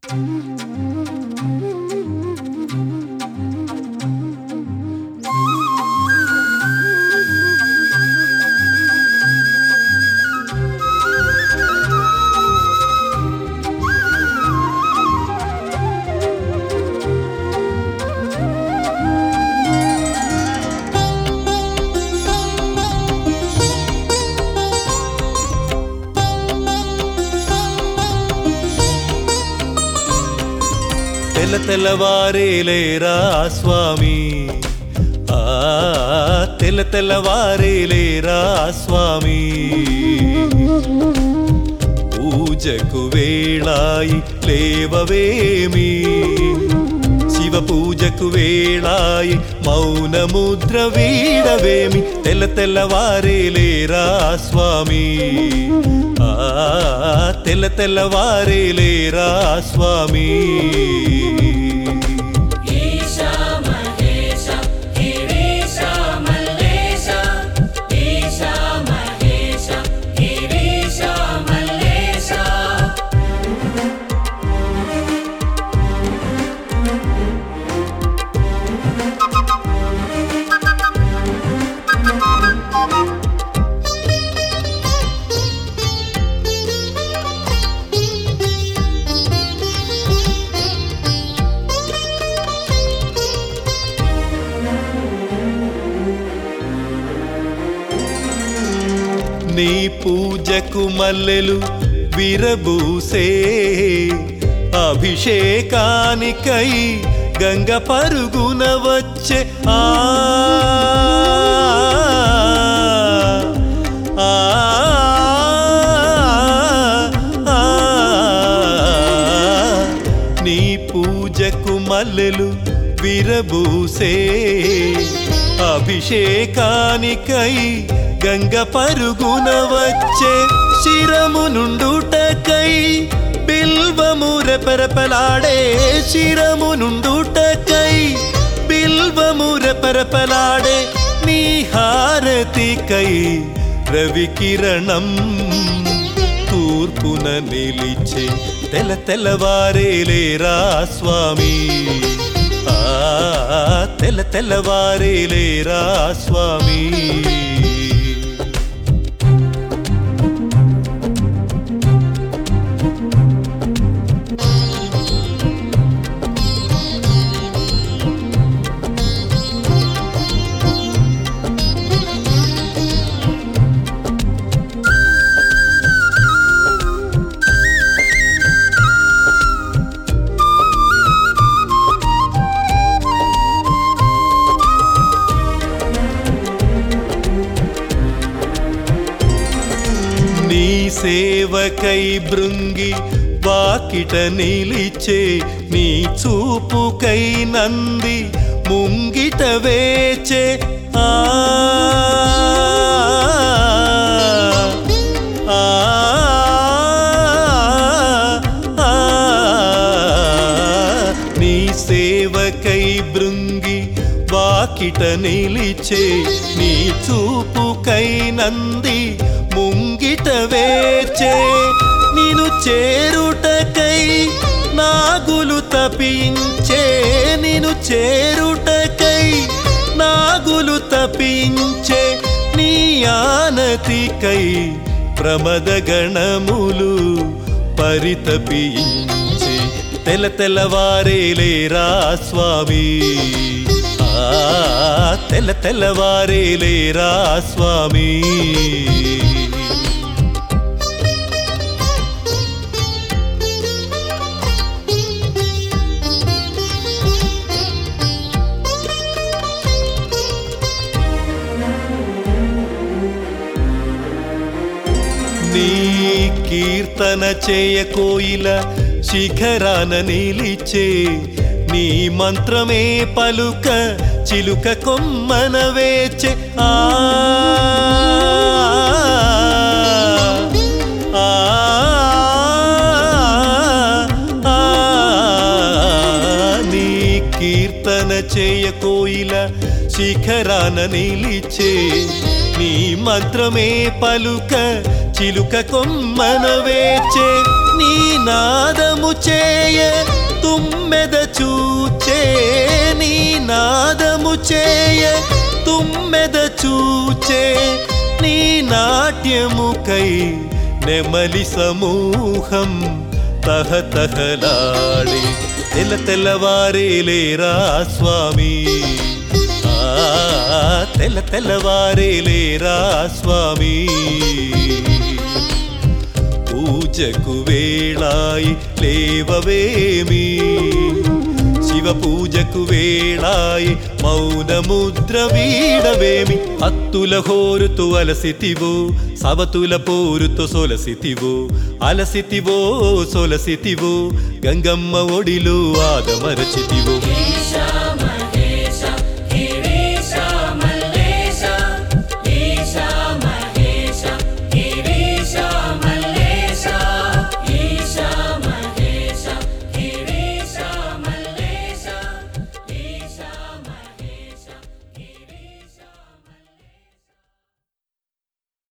తెల్ల తెల్లవారేలేరా స్వామి ఆ తెల్ల తెల్లవారేలేరా స్వామి పూజకు వేళాయి లేవవేమి శివ పూజకు వేళాయి మౌన ముద్ర వీడవేమి తెల్ల తెల్లవారేలేరా స్వామి ఆ తెల్ల తెల్లవారేలేరా స్వామి ఈశా మహేశ గిరీశ మల్లేశ ఈశా మహేశ గిరీశ మల్లేశ నీ పూజకు మల్లెలు విరబూసే అభిషేకానికై గంగ పరుగున వచ్చే ఆ ఆ, ఆ, నీ పూజకు మల్లెలు విరబూసే అభిషేకానికై గంగ పరుగున వచ్చే శిరము నుండుటకై బిల్వము రెపరెపలాడే శిరము నుండుటకై బిల్వము రెపరెపలాడే నీ హారతికై రవికిరణం తూర్పున నిలిచే తెల తెల్లవారేలేరా స్వామి ఆ తెల్ల తెల్లవారేలేరా స్వామి నీ సేవకై బృంగి వాకిట నిలిచే నీ చూపుకై నంది ముంగిట వేచే ఆ ఆ, ఆ, నీ సేవకై బృంగి వాకిట నిలిచే నీ చూపుకై నంది ముంగిట వేచే నిను చేరుటకై నాగులు తపించే నిను చేరుటకై నాగులు తపించే నీ ఆనతికై ప్రమద గణములు పరితపించే తెల తెల్లవారేలేరా స్వామి ఆ తెల్ల తెల్లవారేలేరా స్వామి నీ కీర్తన చేయ కోయిల శిఖరాన నిలిచే నీ మంత్రమే పలుక చిలుక కొమ్మన వేచే ఆ ఆ, ఆ, నీ కీర్తన చేయ కోయిల శిఖరాన నిలిచే నీ మంత్రమే పలుక చిలుక కొమ్మన వేచే నీ నాదము చేయ తుమ్మెద చూచే నీ నాదము చేయ తుమ్మెద చూచే నీ నాట్యముకై నెమలి సమూహం తహతహలాడి తెల్ల తెల్లవారేలేరా స్వామి ఆ తెల్ల తెల్లవారేలేరా స్వామి పూజకు వేళాయి లేవవేమి శివ పూజకు వేళాయి మౌనముద్ర వీడవేమి అత్తుల హోరుతు అలసితివో సవతుల పోరుతు సొలసితివో అలసితివో సొలసితివో గంగమ్మ ఒడిలో ఆదమరచితివో ఈశా మహేశ